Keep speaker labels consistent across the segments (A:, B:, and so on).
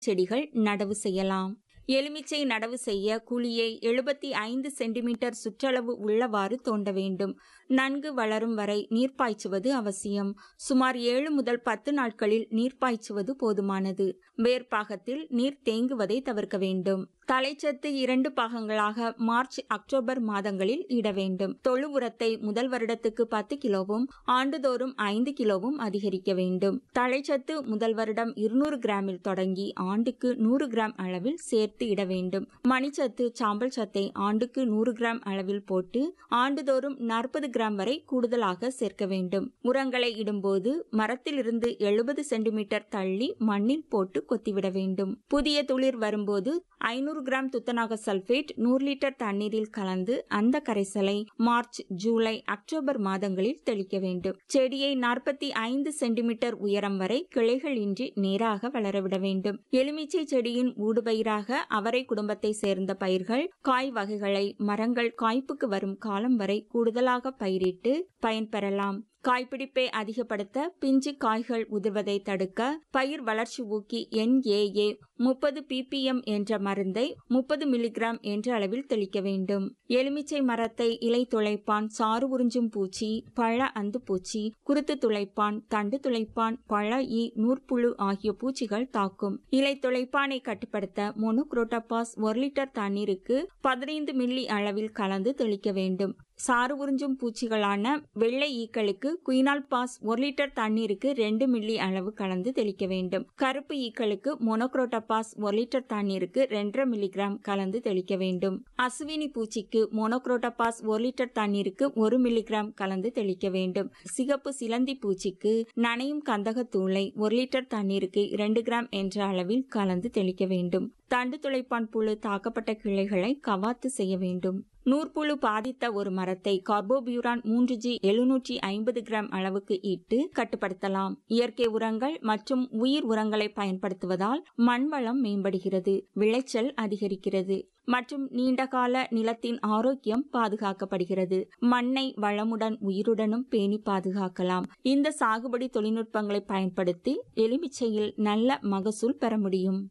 A: செடிகள் நடவு செய்யலாம் எலுமிச்சை நடவு செய்ய குழியை எழுபத்தி ஐந்து சென்டிமீட்டர் சுற்றளவு உள்ளவாறு தோண்ட வேண்டும் நன்கு வளரும் வரை நீர் பாய்ச்சுவது அவசியம் சுமார் ஏழு முதல் பத்து நாட்களில் நீர் பாய்ச்சுவது போதுமானது வேர்ப்பாகத்தில் நீர் தேங்குவதை தவிர்க்க வேண்டும் தலைச்சத்து இரண்டு பாகங்களாக மார்ச் அக்டோபர் மாதங்களில் இட வேண்டும் தொழு உரத்தை முதல் வருடத்துக்கு பத்து கிலோவும் ஆண்டுதோறும் ஐந்து கிலோவும் அதிகரிக்க வேண்டும் தலைச்சத்து முதல் வருடம் இருநூறு கிராமில் தொடங்கி ஆண்டுக்கு நூறு கிராம் அளவில் சேர்த்து இட வேண்டும் மணிச்சத்து சாம்பல் சத்தை ஆண்டுக்கு நூறு கிராம் அளவில் போட்டு ஆண்டுதோறும் நாற்பது கிராம் வரை கூடுதலாக சேர்க்க வேண்டும் உரங்களை இடும்போது மரத்திலிருந்து எழுபது சென்டிமீட்டர் தள்ளி மண்ணில் போட்டு கொத்திவிட வேண்டும் புதிய துளிர் வரும்போது ஐநூறு கிராம் துத்தநாக சல்பேட் நூறு லிட்டர் தண்ணீரில் கலந்து அந்த கரைசலை மார்ச் ஜூலை அக்டோபர் மாதங்களில் தெளிக்க வேண்டும் செடியை நாற்பத்தி ஐந்து சென்டிமீட்டர் உயரம் வரை கிளைகள் இன்றி நேராக வளரவிட வேண்டும் எலுமிச்சை செடியின் ஊடுபயிராக அவரை குடும்பத்தை சேர்ந்த பயிர்கள் காய் வகைகளை மரங்கள் காய்ப்புக்கு வரும் காலம் வரை கூடுதலாக பயிரிட்டு பயன்பெறலாம் காய்பிடிப்பை அதிகப்படுத்த பிஞ்சு காய்கள் உதிர்வதை தடுக்க பயிர் வளர்ச்சி ஊக்கி என்ஏஏ முப்பது பிபிஎம் என்ற மருந்தை முப்பது மில்லிகிராம் என்ற அளவில் தெளிக்க வேண்டும் எலுமிச்சை மரத்தை இலை துளைப்பான் சாறு உறிஞ்சும் பூச்சி பழ அந்து பூச்சி குருத்து துளைப்பான் தண்டு துளைப்பான் பழ ஈ நூற்புழு ஆகிய பூச்சிகள் தாக்கும் இலை துளைப்பானை கட்டுப்படுத்த மோனோக்ரோட்டோபாஸ் ஒரு லிட்டர் தண்ணீருக்கு பதினைந்து மில்லி அளவில் கலந்து தெளிக்க வேண்டும் சாறு உறிஞ்சும் பூச்சிகளான வெள்ளை ஈக்களுக்கு குயினால் பாஸ் ஒரு லிட்டர் தண்ணீருக்கு ரெண்டு மில்லி அளவு கலந்து தெளிக்க வேண்டும் கருப்பு ஈக்களுக்கு மொனோக்ரோட்டோபாஸ் ஒரு லிட்டர் தண்ணீருக்கு ரெண்டரை மில்லிகிராம் கலந்து தெளிக்க வேண்டும் அசுவினி பூச்சிக்கு மொனோக்ரோட்டோபாஸ் ஒரு லிட்டர் தண்ணீருக்கு ஒரு மில்லிகிராம் கலந்து தெளிக்க வேண்டும் சிகப்பு சிலந்தி பூச்சிக்கு நனையும் கந்தகத்தூளை ஒரு லிட்டர் தண்ணீருக்கு இரண்டு கிராம் என்ற அளவில் கலந்து தெளிக்க வேண்டும் தண்டு துளைப்பான் புழு தாக்கப்பட்ட கிளைகளை கவாத்து செய்ய வேண்டும் நூற்புழு பாதித்த ஒரு மரத்தை கார்போபியூரான் மூன்று ஜி எழுநூற்றி ஐம்பது கிராம் அளவுக்கு இட்டு கட்டுப்படுத்தலாம் இயற்கை உரங்கள் மற்றும் உயிர் உரங்களை பயன்படுத்துவதால் மண் வளம் மேம்படுகிறது விளைச்சல் அதிகரிக்கிறது மற்றும் நீண்டகால நிலத்தின் ஆரோக்கியம் பாதுகாக்கப்படுகிறது மண்ணை வளமுடன் உயிருடனும் பேணி பாதுகாக்கலாம் இந்த சாகுபடி தொழில்நுட்பங்களை பயன்படுத்தி எலுமிச்சையில் நல்ல மகசூல் பெற முடியும்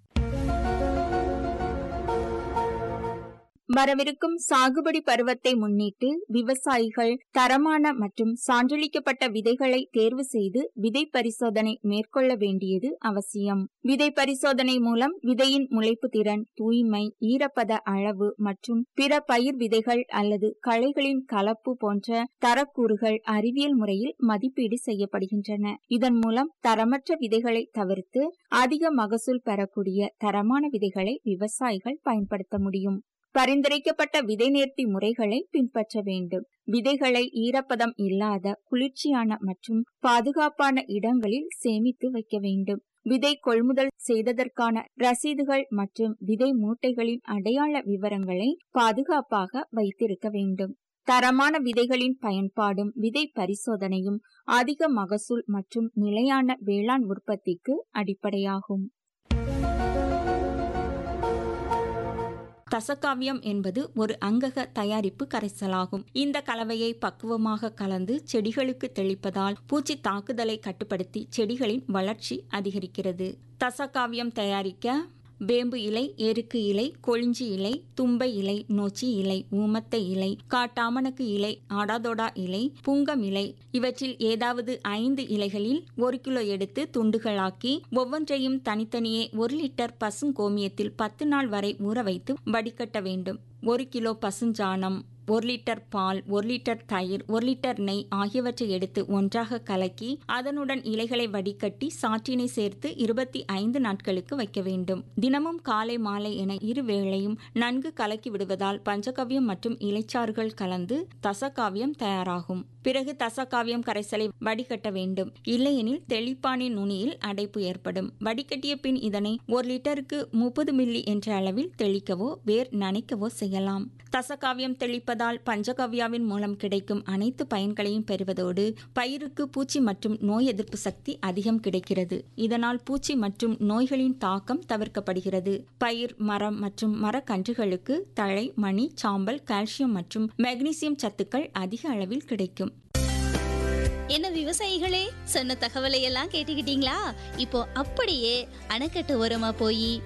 A: வரவிருக்கும் சாகுபடி பருவத்தை முன்னிட்டு விவசாயிகள் தரமான மற்றும் சான்றளிக்கப்பட்ட விதைகளை தேர்வு செய்து விதை பரிசோதனை மேற்கொள்ள வேண்டியது அவசியம் விதை பரிசோதனை மூலம் விதையின் முளைப்பு திறன் தூய்மை ஈரப்பத அளவு மற்றும் பிற பயிர் விதைகள் அல்லது களைகளின் கலப்பு போன்ற தரக்கூறுகள் அறிவியல் முறையில் மதிப்பீடு செய்யப்படுகின்றன இதன் மூலம் தரமற்ற விதைகளை தவிர்த்து அதிக மகசூல் பெறக்கூடிய தரமான விதைகளை விவசாயிகள் பயன்படுத்த முடியும் பரிந்துரைக்கப்பட்ட விதை நேர்த்தி முறைகளை பின்பற்ற வேண்டும் விதைகளை ஈரப்பதம் இல்லாத குளிர்ச்சியான மற்றும் பாதுகாப்பான இடங்களில் சேமித்து வைக்க வேண்டும் விதை கொள்முதல் செய்ததற்கான ரசீதுகள் மற்றும் விதை மூட்டைகளின் அடையாள விவரங்களை பாதுகாப்பாக வைத்திருக்க வேண்டும் தரமான விதைகளின் பயன்பாடும் விதை பரிசோதனையும் அதிக மகசூல் மற்றும் நிலையான வேளாண் உற்பத்திக்கு அடிப்படையாகும் தசகாவியம் என்பது ஒரு அங்கக தயாரிப்பு கரைசலாகும் இந்த கலவையை பக்குவமாக கலந்து செடிகளுக்கு தெளிப்பதால் பூச்சி தாக்குதலை கட்டுப்படுத்தி செடிகளின் வளர்ச்சி அதிகரிக்கிறது தசகாவியம் தயாரிக்க வேம்பு இலை எருக்கு இலை கொழிஞ்சி இலை தும்பை இலை நொச்சி இலை ஊமத்தை இலை காட்டாமணக்கு இலை ஆடாதோடா இலை புங்கம் இலை இவற்றில் ஏதாவது ஐந்து இலைகளில் ஒரு கிலோ எடுத்து துண்டுகளாக்கி ஒவ்வொன்றையும் தனித்தனியே ஒரு லிட்டர் பசுங்கோமியத்தில் பத்து நாள் வரை ஊற வைத்து வடிகட்ட வேண்டும் ஒரு கிலோ பசுஞ்சாணம் ஒரு லிட்டர் பால் ஒரு லிட்டர் தயிர் ஒரு லிட்டர் நெய் ஆகியவற்றை எடுத்து ஒன்றாக கலக்கி அதனுடன் இலைகளை வடிகட்டி சாற்றினை சேர்த்து இருபத்தி ஐந்து நாட்களுக்கு வைக்க வேண்டும் தினமும் காலை மாலை என இரு வேளையும் நன்கு கலக்கி விடுவதால் பஞ்சகவ்யம் மற்றும் இலைச்சாறுகள் கலந்து தசகாவியம் தயாராகும் பிறகு தசகாவியம் கரைசலை வடிகட்ட வேண்டும் இல்லையெனில் தெளிப்பானின் நுனியில் அடைப்பு ஏற்படும் வடிகட்டிய பின் இதனை ஒரு லிட்டருக்கு முப்பது மில்லி என்ற அளவில் தெளிக்கவோ வேர் நனைக்கவோ செய்யலாம் தசகாவியம் தெளிப்பதால் பஞ்சகவ்யாவின் மூலம் கிடைக்கும் அனைத்து பயன்களையும் பெறுவதோடு பயிருக்கு பூச்சி மற்றும் நோய் எதிர்ப்பு சக்தி அதிகம் கிடைக்கிறது இதனால் பூச்சி மற்றும் நோய்களின் தாக்கம் தவிர்க்கப்படுகிறது பயிர் மரம் மற்றும் மரக்கன்றுகளுக்கு தழை மணி சாம்பல் கால்சியம் மற்றும் மெக்னீசியம் சத்துக்கள் அதிக அளவில் கிடைக்கும்
B: என்ன விவசாயிகளே சொன்ன தகவலை எல்லாம் கேட்டுக்கிட்டீங்களா இப்போ அப்படியே அணைக்கட்டு ஓரமா போய்